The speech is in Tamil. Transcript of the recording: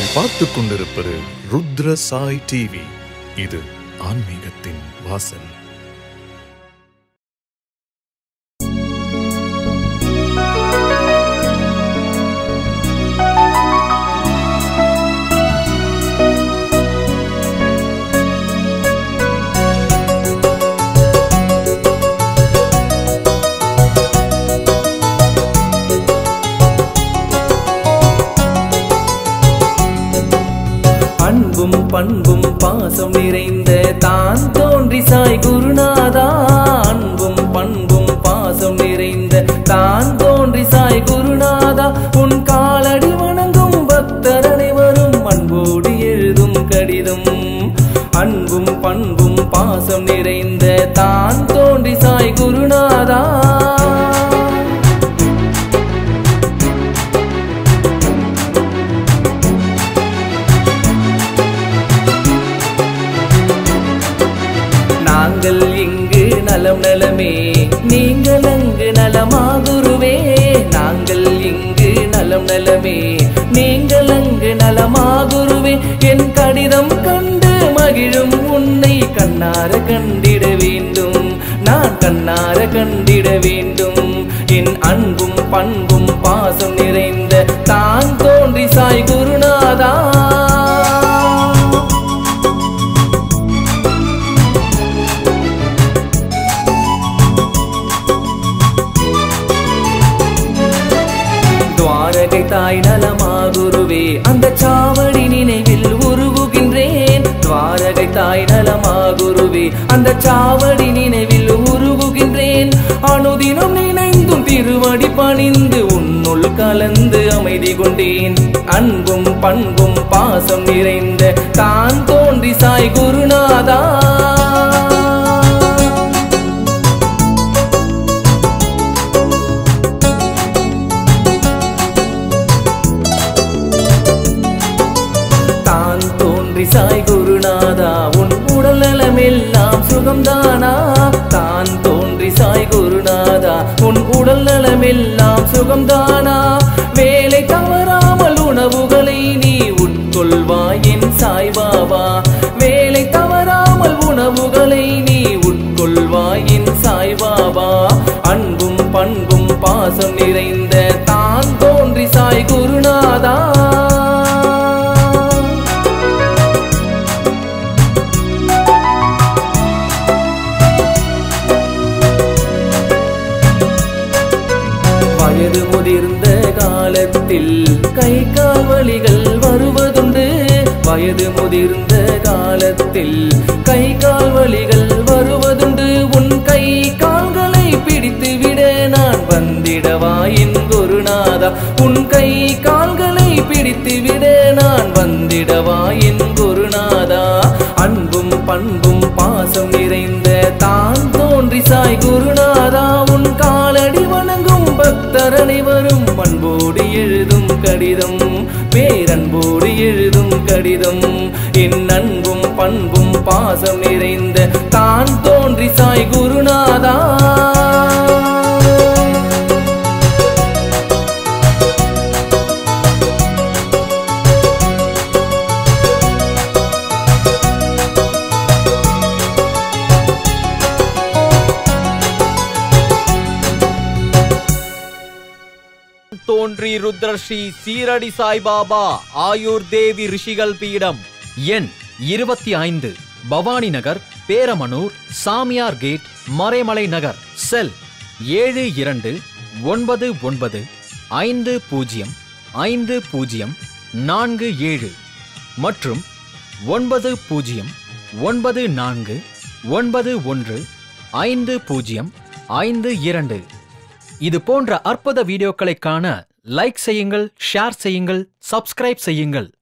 நீங்கள் பார்த்துக் கொண்டிருப்பது ருத்ர சாய் டிவி இது ஆன்மீகத்தின் வாசல் அன்பும் பண்பும் பாசம் நிறைந்த தான் தோன்றி சாய் குருநாதா அன்பும் பண்பும் பாசம் நிறைந்த தான் தோன்றி சாய் குருநாதா உன் காலடி வணங்கும் பக்தர் அனைவரும் அன்போடு எழுதும் கடிதம் அன்பும் பண்பும் பாசம் நிறைந்த தான் தோன்றி சாய் குருநாதா நாங்கள் இங்கு நலம் நலமே நீங்கள் அங்கு நலமாகுருவே நாங்கள் இங்கு நலம் நலமே நீங்கள் அங்கு நலமாகுருவே என் கடிதம் கண்டு மகிழும் உன்னை கண்ணார கண்டிட வேண்டும் நான் கண்ணார கண்டிட வேண்டும் என் அன்பும் பண்பும் பாசம் நிறைந்த தான் தோன்றி சாய் குருநாதா துவாரகை தாய் நலமாகுருவே அந்த சாவடி நினைவில் உருகுகின்றேன் துவாரகை தாய் நலமாகுருவே அந்த சாவடி நினைவில் உருகுகின்றேன் அனுதினம் நினைந்தும் திருவடி பணிந்து உன்னுள் கலந்து அமைதி கொண்டேன் அன்பும் பண்பும் பாசம் நிறைந்த தான் தோன்றி சாய் குருநாதா தான் தோன்றி சாய் குருநாதா உன் உடல் நலமெல்லாம் சுகம்தானா தான் தோன்றி சாய் குருநாதா உன் உடல் நலமெல்லாம் சுகம்தானா வேலை தவறாமல் உணவுகளை நீ உட்கொள்வாய் என் சாய் பாபா வேலை தவறாமல் உணவுகளை நீ உட்கொள்வாய் என் சாய் பாபா அன்பும் பண்பும் பாசம் நிறைந்த தான் தோன்றி சாய் குருநாதா வயது முதிர்ந்த காலத்தில் கை கால் வலிகள் வருவதுண்டு வயது முதிர்ந்த காலத்தில் கை கால் வலிகள் வருவதுண்டு உன் கை கால்களை பிடித்து விட நான் வந்திடவா என் குருநாதா உன் கை கால்களை பிடித்து விட நான் வந்திடவா என் குருநாதா அன்பும் பண்பும் பாசம் நிறைந்த தான் தோன்றி சாய் குருநாதா உன் காலடி வணங்கும் பக்தர் அனைவரும் அன்போடு எழுதும் கடிதம் பேரன்போடு எழுதும் கடிதம் என் அன்பும் பண்பும் பாசம் நிறைந்த தான் தோன்றி சாய் குருநாதா தோன்றி ருத்ரஸ்ரீ சீரடி சாய்பாபா ஆயுர் தேவி ரிஷிகள் பீடம் எண் இருபத்தி ஐந்து பவானி நகர் பேரமனூர் சாமியார் கேட் மறைமலை நகர் செல் ஏழு இரண்டு ஒன்பது ஒன்பது ஐந்து பூஜ்ஜியம் ஐந்து பூஜ்ஜியம் நான்கு ஏழு மற்றும் ஒன்பது பூஜ்ஜியம் ஒன்பது நான்கு ஒன்பது ஒன்று ஐந்து பூஜ்ஜியம் ஐந்து இரண்டு இது போன்ற அற்புத வீடியோக்களை காண லைக் செய்யுங்கள் ஷேர் செய்யுங்கள் சப்ஸ்கிரைப் செய்யுங்கள்